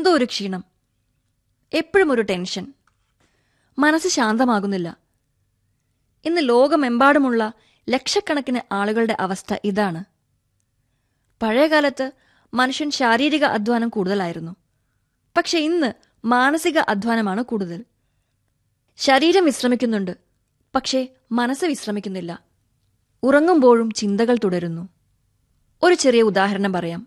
എന്തോ ഒരു ക്ഷീണം എപ്പോഴും ഒരു ടെൻഷൻ മനസ്സ് ശാന്തമാകുന്നില്ല ഇന്ന് ലോകമെമ്പാടുമുള്ള ലക്ഷക്കണക്കിന് ആളുകളുടെ അവസ്ഥ ഇതാണ് പഴയകാലത്ത് മനുഷ്യൻ ശാരീരിക അധ്വാനം കൂടുതലായിരുന്നു പക്ഷെ ഇന്ന് മാനസിക അധ്വാനമാണ് കൂടുതൽ ശരീരം വിശ്രമിക്കുന്നുണ്ട് പക്ഷേ മനസ്സ് വിശ്രമിക്കുന്നില്ല ഉറങ്ങുമ്പോഴും ചിന്തകൾ തുടരുന്നു ഒരു ചെറിയ ഉദാഹരണം പറയാം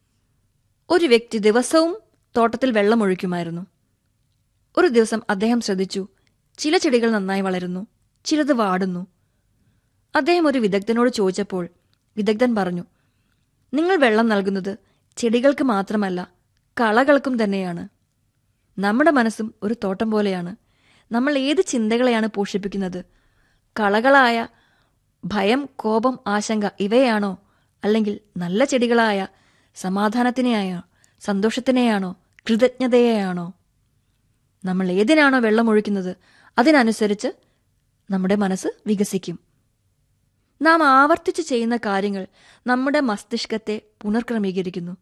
ഒരു വ്യക്തി ദിവസവും തോട്ടത്തിൽ വെള്ളമൊഴിക്കുമായിരുന്നു ഒരു ദിവസം അദ്ദേഹം ശ്രദ്ധിച്ചു ചില ചെടികൾ നന്നായി വളരുന്നു ചിലത് വാടുന്നു അദ്ദേഹം ഒരു വിദഗ്ധനോട് ചോദിച്ചപ്പോൾ വിദഗ്ധൻ പറഞ്ഞു നിങ്ങൾ വെള്ളം നൽകുന്നത് ചെടികൾക്ക് മാത്രമല്ല കളകൾക്കും തന്നെയാണ് നമ്മുടെ മനസ്സും ഒരു തോട്ടം പോലെയാണ് നമ്മൾ ഏത് ചിന്തകളെയാണ് പോഷിപ്പിക്കുന്നത് കളകളായ ഭയം കോപം ആശങ്ക ഇവയാണോ അല്ലെങ്കിൽ നല്ല ചെടികളായ സമാധാനത്തിനെയായോ സന്തോഷത്തിനെയാണോ കൃതജ്ഞതയെയാണോ നമ്മൾ ഏതിനാണോ വെള്ളമൊഴിക്കുന്നത് അതിനനുസരിച്ച് നമ്മുടെ മനസ്സ് വികസിക്കും നാം ആവർത്തിച്ച് ചെയ്യുന്ന കാര്യങ്ങൾ നമ്മുടെ മസ്തിഷ്കത്തെ പുനർക്രമീകരിക്കുന്നു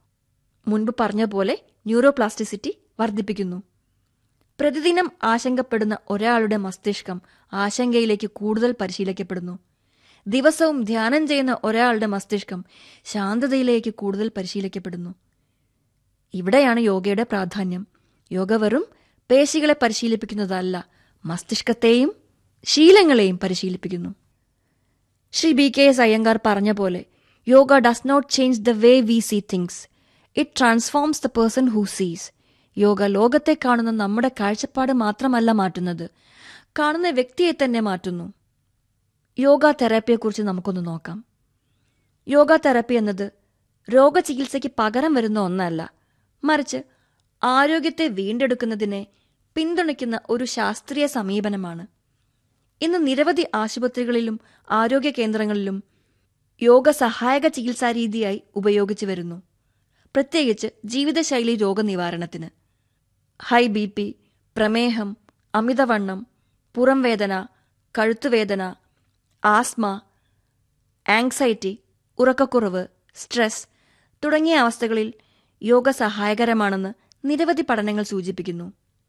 മുൻപ് പറഞ്ഞ പോലെ ന്യൂറോപ്ലാസ്റ്റിസിറ്റി വർദ്ധിപ്പിക്കുന്നു പ്രതിദിനം ആശങ്കപ്പെടുന്ന ഒരാളുടെ മസ്തിഷ്കം ആശങ്കയിലേക്ക് കൂടുതൽ പരിശീലിക്കപ്പെടുന്നു ദിവസവും ധ്യാനം ചെയ്യുന്ന ഒരാളുടെ മസ്തിഷ്കം ശാന്തതയിലേക്ക് കൂടുതൽ പരിശീലിക്കപ്പെടുന്നു ഇവിടെയാണ് യോഗയുടെ പ്രാധാന്യം യോഗ വെറും പേശികളെ പരിശീലിപ്പിക്കുന്നതല്ല മസ്തിഷ്കത്തെയും ശീലങ്ങളെയും പരിശീലിപ്പിക്കുന്നു Shri B K S Iyengar പറഞ്ഞ പോലെ yoga does not change the way we see things it transforms the person who sees yoga ലോകത്തെ കാണുന്ന നമ്മുടെ കാഴ്ചപ്പാട് മാത്രമല്ല മാറ്റുന്നത് കാണുന്ന വ്യക്തിയെ തന്നെ മാറ്റുന്നു യോഗ തെറാപ്പിയെക്കുറിച്ച് നമുക്കൊന്ന് നോക്കാം യോഗ തെറാപ്പി എന്നത് രോഗചികിത്സയ്ക്ക് പകരം വരുന്ന ഒന്നല്ല മറിച്ച് ആരോഗ്യത്തെ വീണ്ടെടുക്കുന്നതിനെ പിന്തുണയ്ക്കുന്ന ഒരു ശാസ്ത്രീയ സമീപനമാണ് ഇന്ന് നിരവധി ആശുപത്രികളിലും ആരോഗ്യ കേന്ദ്രങ്ങളിലും യോഗ സഹായക ചികിത്സാ രീതിയായി ഉപയോഗിച്ചു വരുന്നു പ്രത്യേകിച്ച് ജീവിതശൈലി രോഗനിവാരണത്തിന് ഹൈ ബി പി പ്രമേഹം അമിതവണ്ണം പുറംവേദന കഴുത്തുവേദന ആസ്മ ആങ്സൈറ്റി ഉറക്കക്കുറവ് സ്ട്രെസ് തുടങ്ങിയ അവസ്ഥകളിൽ യോഗ സഹായകരമാണെന്ന് നിരവധി പഠനങ്ങൾ സൂചിപ്പിക്കുന്നു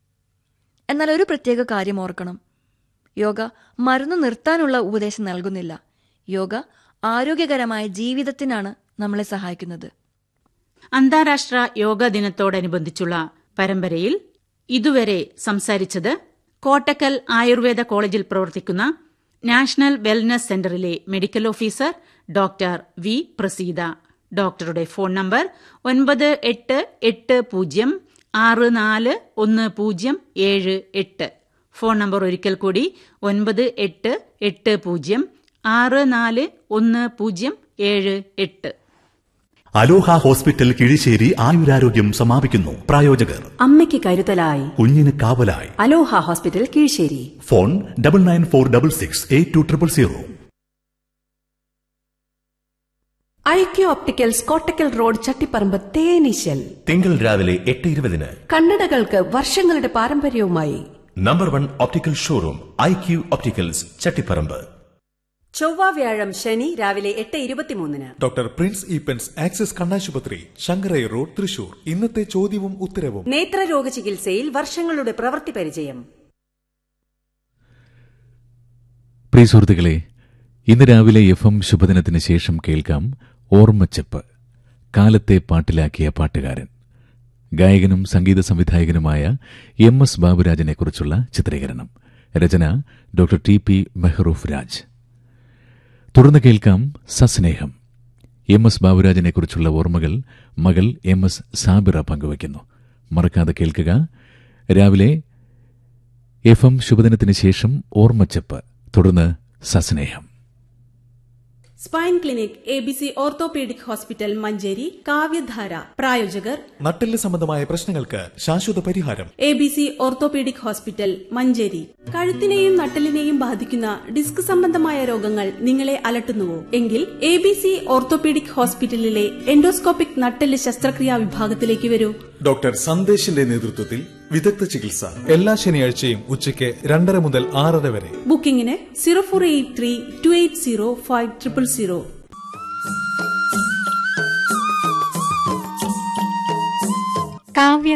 എന്നാൽ ഒരു പ്രത്യേക കാര്യം ഓർക്കണം യോഗ മരുന്ന് നിർത്താനുള്ള ഉപദേശം നൽകുന്നില്ല യോഗ ആരോഗ്യകരമായ ജീവിതത്തിനാണ് നമ്മളെ സഹായിക്കുന്നത് അന്താരാഷ്ട്ര യോഗ ദിനത്തോടനുബന്ധിച്ചുള്ള പരമ്പരയിൽ ഇതുവരെ സംസാരിച്ചത് കോട്ടക്കൽ ആയുർവേദ കോളേജിൽ പ്രവർത്തിക്കുന്ന നാഷണൽ വെൽനസ് സെന്ററിലെ medical officer doctor V Praseetha ഡോക്ടറുടെ ഫോൺ നമ്പർ ഒൻപത് എട്ട് എട്ട് പൂജ്യം ആറ് നാല് ഒന്ന് പൂജ്യം ഏഴ് എട്ട് ഫോൺ നമ്പർ ഒരിക്കൽ കൂടി ഒൻപത് എട്ട് എട്ട് പൂജ്യം ആറ് നാല് ഒന്ന് പൂജ്യം ഏഴ് എട്ട് അലോഹ ഹോസ്പിറ്റൽ കിഴിശ്ശേരി ആയുരാരോഗ്യം സമാപിക്കുന്നു പ്രായോജകർ അമ്മയ്ക്ക് കരുതലായി കുഞ്ഞിന് കാവലായി aloha hospital Keezhissery phone double nine four double six eight two triple zero Aikya opticals Kottakkal road Chattiparamba തേനീശൽ തിങ്കൾ രാവിലെ എട്ട് ഇരുപതിന് കണ്ണടകൾക്ക് വർഷങ്ങളുടെ പാരമ്പര്യവുമായി number one optical showroom I Q opticals Chattiparamba ചൊവ്വ വ്യാഴം ശനി രാവിലെ എട്ട് ഇരുപത്തിമൂന്നിന് ഡോക്ടർ പ്രിൻസ് ഈപ്പൻസ് ആക്സിസ് കണ്ണാശുപത്രി ശങ്കരൈ റോഡ് തൃശൂർ ഇന്നത്തെ ചോദ്യവും ഉത്തരവും നേത്രരോഗ ചികിത്സയിൽ വർഷങ്ങളുടെ പ്രവൃത്തി പരിചയം പ്രിയ സുഹൃത്തുക്കളെ ഇന്ന് രാവിലെ എഫ് എം ശുഭദിനത്തിന് ശേഷം കേൾക്കാം ഓർമ്മച്ചെപ്പ് കാലത്തെ പാട്ടിലാക്കിയ പാട്ടുകാരൻ ഗായകനും സംഗീത സംവിധായകനുമായ എം എസ് ബാബുരാജിനെക്കുറിച്ചുള്ള ചിത്രീകരണം രചന doctor T P Mehroof Raj തുടർന്ന് കേൾക്കാം സസ്നേഹം എം എസ് ബാബുരാജിനെക്കുറിച്ചുള്ള ഓർമ്മകൾ മകൾ എം എസ് സാബിറ പങ്കുവയ്ക്കുന്നു മറക്കാതെ കേൾക്കുക രാവിലെ എഫ് എം ശുഭദിനത്തിന് ശേഷം ഓർമ്മച്ചെപ്പ് തുടർന്ന് സസ്നേഹം spine clinic A B C orthopaedic hospital Manjeri Kavyadhara പ്രായോജകർ നട്ടെല്ല് സംബന്ധമായ പ്രശ്നങ്ങൾക്ക് ശാശ്വത പരിഹാരം A B C orthopaedic hospital Manjeri കഴുത്തിനെയും നട്ടലിനെയും ബാധിക്കുന്ന ഡിസ്ക് സംബന്ധമായ രോഗങ്ങൾ നിങ്ങളെ അലട്ടുന്നുവോ എങ്കിൽ എ ബി സി ഓർത്തോപീഡിക് ഹോസ്പിറ്റലിലെ എൻഡോസ്കോപ്പിക് നട്ടെല്ല് ശസ്ത്രക്രിയാ വിഭാഗത്തിലേക്ക് വരൂ ഡോക്ടർ സന്ദേശിന്റെ നേതൃത്വത്തിൽ വിദഗ്ധ ചികിത്സ എല്ലാ ശനിയാഴ്ചയും ഉച്ചയ്ക്ക് രണ്ടര മുതൽ ആറര വരെ ബുക്കിംഗിന് zero four eight three two eight zero five triple zero Kavya